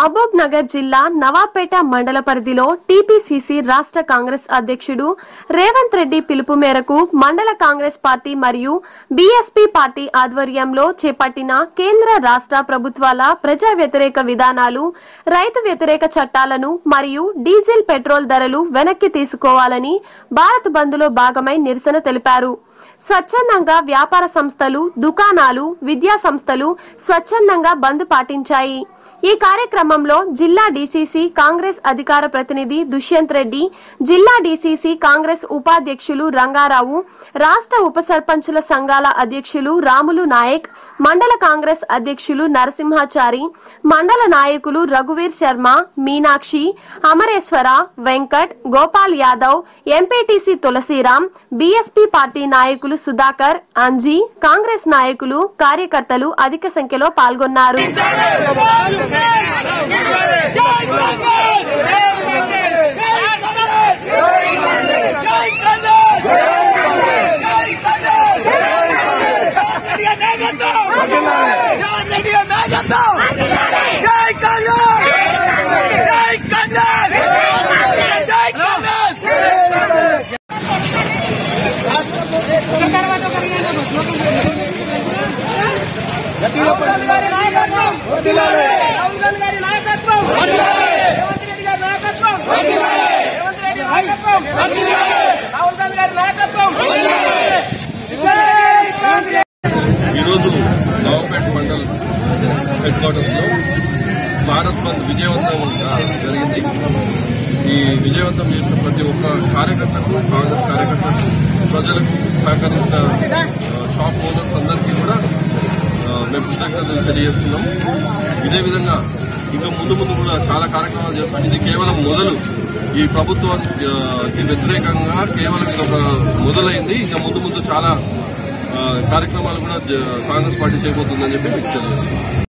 మహబూబ్ నగర్ జిల్లా నవాపేట మండల పరిధిలో టీపీసీసీ రాష్ట్ర కాంగ్రెస్ అధ్యక్షుడు రేవంత్ రెడ్డి పిలుపు మేరకు మండల కాంగ్రెస్ పార్టీ మరియు బీఎస్పీ పార్టీ ఆధ్వర్యంలో చేపట్టిన కేంద్ర రాష్ట్ర ప్రభుత్వాల ప్రజా వ్యతిరేక విధానాలు రైతు వ్యతిరేక చట్టాలను మరియు డీజిల్ పెట్రోల్ ధరలు వెనక్కి తీసుకోవాలని భారత్ బంద్లో భాగమై నిరసన తెలిపారు స్వచ్ఛందంగా వ్యాపార సంస్థలు దుకాణాలు విద్యా సంస్థలు స్వచ్ఛందంగా బంద్ పాటించాయి ఈ కార్యక్రమంలో జిల్లా డీసీసీ కాంగ్రెస్ అధికార ప్రతినిధి దుష్యంత్ రెడ్డి జిల్లా డీసీసీ కాంగ్రెస్ ఉపాధ్యక్షులు రంగారావు రాష్ట్ర ఉప సర్పంచుల సంఘాల అధ్యక్షులు రాములు నాయక్ మండల కాంగ్రెస్ అధ్యక్షులు నరసింహాచారి మండల నాయకులు రఘువీర్ Sharma Meenakshi Amareswara Venkat Gopal Yadav MPTC Tulasiram BSP party నాయకులు సుధాకర్ అంజీ కాంగ్రెస్ నాయకులు కార్యకర్తలు అధిక సంఖ్యలో పాల్గొన్నారు జై కాంగ్రెస్ జై కాంగ్రెస్ జై కాంగ్రెస్ రాహుల్ గారి నాయకత్వం రాహుల్ గారి నాయకత్వం రేవంత్ రెడ్డి గారి నాయకత్వం రేవంత్ రెడ్డి నాయకత్వం రాహుల్ గాంధీ గారి నాయకత్వం జై కాంగ్రెస్ ఈరోజు నవాపేట మండల్ హెడ్ క్వార్టర్స్ లో భారత్ బంద్ విజయవంతంగా జరిగింది ఈ విజయవంతం చేసిన ప్రతి ఒక్క కార్యకర్తకు కాంగ్రెస్ కార్యకర్తలకు ప్రజలకు సహకరించిన ఆ, షాప్ ఓనర్స్ అందరికీ కూడా ఆ, మేము కృతజ్ఞతలు తెలియజేస్తున్నాం ఇదే విధంగా ఇంకా ముందు ముందు కూడా చాలా కార్యక్రమాలు చేస్తాం ఇది కేవలం మొదలు ఈ ప్రభుత్వానికి వ్యతిరేకంగా కేవలం ఇది ఒక మొదలైంది ఇంకా ముందు ముందు చాలా ఆ, కార్యక్రమాలు కూడా జ- కాంగ్రెస్ పార్టీ చేయబోతుందని చెప్పి మీకు తెలియజేస్తున్నాం